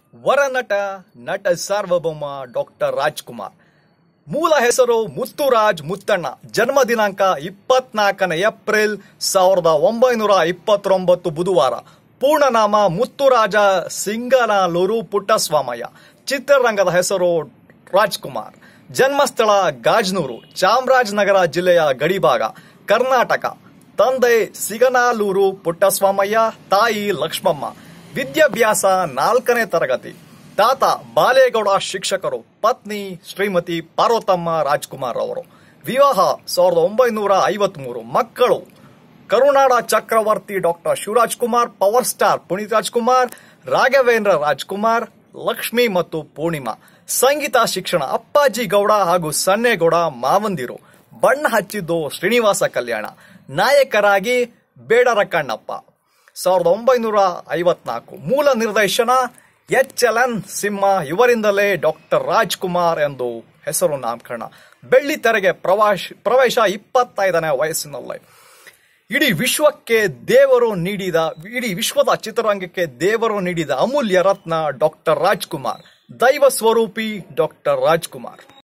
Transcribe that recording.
ವರನಟ ನಟ ಸಾರ್ವಭೌಮ ಡಾಕ್ಟರ್ ರಾಜ್ಕುಮಾರ್ ಮೂಲ ಹೆಸರು ಮುತ್ತುರಾಜ್ ಮುತ್ತಣ್ಣ ಜನ್ಮ ದಿನಾಂಕ ಇಪ್ಪತ್ನಾಲ್ಕನೇ ಏಪ್ರಿಲ್ ಸಾವಿರದ ಒಂಬೈನೂರ ಇಪ್ಪತ್ತೊಂಬತ್ತು ಬುಧವಾರ ಪೂರ್ಣನಾಮ ಮುತ್ತುರಾಜ ಸಿಂಗನಾಲೂರು ಪುಟ್ಟಸ್ವಾಮಯ್ಯ ಚಿತ್ರರಂಗದ ಹೆಸರು ರಾಜ್ಕುಮಾರ್ ಜನ್ಮಸ್ಥಳ ಗಾಜ್ನೂರು ಚಾಮರಾಜನಗರ ಜಿಲ್ಲೆಯ ಗಡಿಭಾಗ ಕರ್ನಾಟಕ ತಂದೆ ಸಿಗನಾಲೂರು ಪುಟ್ಟಸ್ವಾಮಯ್ಯ ತಾಯಿ ಲಕ್ಷ್ಮಮ್ಮ ವಿದ್ಯಾಭ್ಯಾಸ ನಾಲ್ಕನೇ ತರಗತಿ ತಾತ ಬಾಲೇಗೌಡ ಶಿಕ್ಷಕರು ಪತ್ನಿ ಶ್ರೀಮತಿ ಪಾರ್ವತಮ್ಮ ರಾಜ್ಕುಮಾರ್ ಅವರು ವಿವಾಹ ಸಾವಿರದ ಒಂಬೈನೂರ ಐವತ್ಮೂರು ಮಕ್ಕಳು ಕರುನಾಡ ಚಕ್ರವರ್ತಿ doctor Shivaraj Kumar power star Puneeth Rajkumar Raghavendra Rajkumar Lakshmi ಮತ್ತು ಪೂರ್ಣಿಮಾ ಸಂಗೀತ ಶಿಕ್ಷಣ ಅಪ್ಪಾಜಿ ಗೌಡ ಹಾಗೂ ಸನ್ನೇಗೌಡ ಮಾವಂದಿರು ಬಣ್ಣ ಹಚ್ಚಿದ್ದು ಶ್ರೀನಿವಾಸ ಕಲ್ಯಾಣ ನಾಯಕರಾಗಿ ಬೇಡರ ಕಣ್ಣಪ್ಪ ಸಾವಿರದ ಒಂಬೈನೂರ ಐವತ್ನಾಲ್ಕು ಮೂಲ ನಿರ್ದೇಶನ ಎಚ್ ಎಲ್ ಎನ್ ಸಿಂಹ ಇವರಿಂದಲೇ ಡಾಕ್ಟರ್ ರಾಜ್ಕುಮಾರ್ ಎಂದು ಹೆಸರು ನಾಮಕರಣ ಬೆಳ್ಳಿ ತೆರೆಗೆ ಪ್ರವಾಶ ಪ್ರವೇಶ ಇಪ್ಪತ್ತೈದನೇ ವಯಸ್ಸಿನಲ್ಲೇ ಇಡೀ ವಿಶ್ವಕ್ಕೆ ದೇವರು ನೀಡಿದ ಇಡೀ ವಿಶ್ವದ ಚಿತ್ರರಂಗಕ್ಕೆ ದೇವರು ನೀಡಿದ ಅಮೂಲ್ಯ ರತ್ನ ಡಾಕ್ಟರ್ ರಾಜ್ಕುಮಾರ್ ದೈವ ಸ್ವರೂಪಿ ಡಾಕ್ಟರ್ ರಾಜ್ಕುಮಾರ್